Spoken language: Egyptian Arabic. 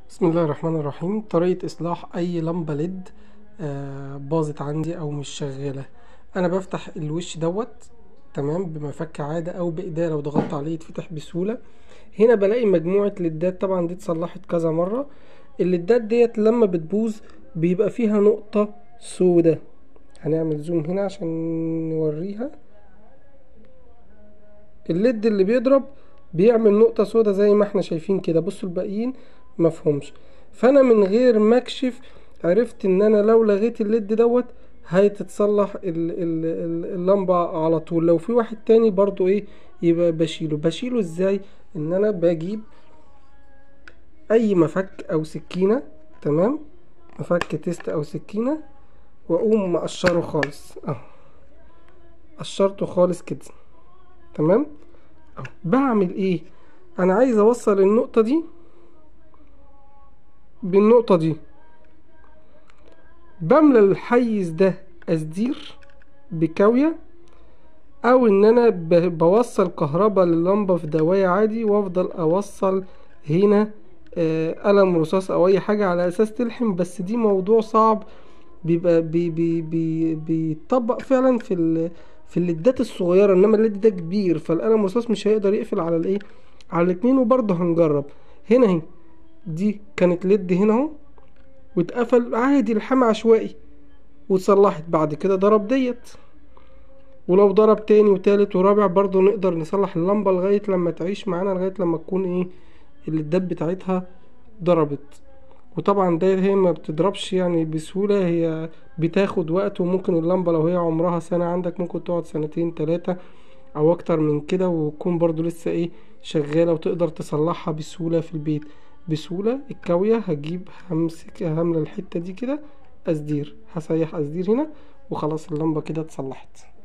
بسم الله الرحمن الرحيم طريقة إصلاح أي لمبة ليد آه، باظت عندي أو مش شغالة أنا بفتح الوش دوت تمام بمفك عادة أو بإيديا لو ضغطت عليه يتفتح بسهولة هنا بلاقي مجموعة ليدات طبعا دي اتصلحت كذا مرة الليدات ديت لما بتبوظ بيبقى فيها نقطة سودة هنعمل زوم هنا عشان نوريها الليد اللي بيضرب بيعمل نقطة سودا زي ما احنا شايفين كده بصوا الباقيين مفهومش فانا من غير ما اكشف عرفت ان انا لو لغيت الليد دوت هتتصلح ال- ال- ال- اللمبة على طول لو في واحد تاني برضو ايه يبقى بشيله بشيله ازاي ان انا بجيب اي مفك او سكينة تمام مفك تيست او سكينة واقوم مقشره خالص اهو قشرته خالص كده تمام أهو. بعمل ايه انا عايز اوصل النقطة دي بالنقطة دي بملى الحيز ده أسدير بكاوية أو إن أنا ب- بوصل كهرباء لللمبة في دواية عادي وأفضل أوصل هنا آه، قلم رصاص أو أي حاجة على أساس تلحم بس دي موضوع صعب بيبقى بي بي بي بيطبق فعلا في ال في الليدات الصغيرة انما الليد ده كبير فالقلم الرصاص مش هيقدر يقفل على الايه على الاتنين وبرضه هنجرب هنا اهي دي كانت ليد هنا اهو واتقفل عادي لحام عشوائي وتصلحت بعد كده ضرب ديت ولو ضرب تاني وتالت ورابع برضه نقدر نصلح اللمبة لغاية لما تعيش معانا لغاية لما تكون ايه الليدات بتاعتها ضربت وطبعا ده هي ما بتضربش يعني بسهولة هي بتاخد وقت وممكن اللمبة لو هي عمرها سنة عندك ممكن تقعد سنتين تلاتة او اكتر من كده وتكون برضو لسه ايه شغالة وتقدر تصلحها بسهولة في البيت بسهولة الكاوية هجيب همسك هملى الحتة دي كده اسدير هسيح اسدير هنا وخلاص اللمبة كده اتصلحت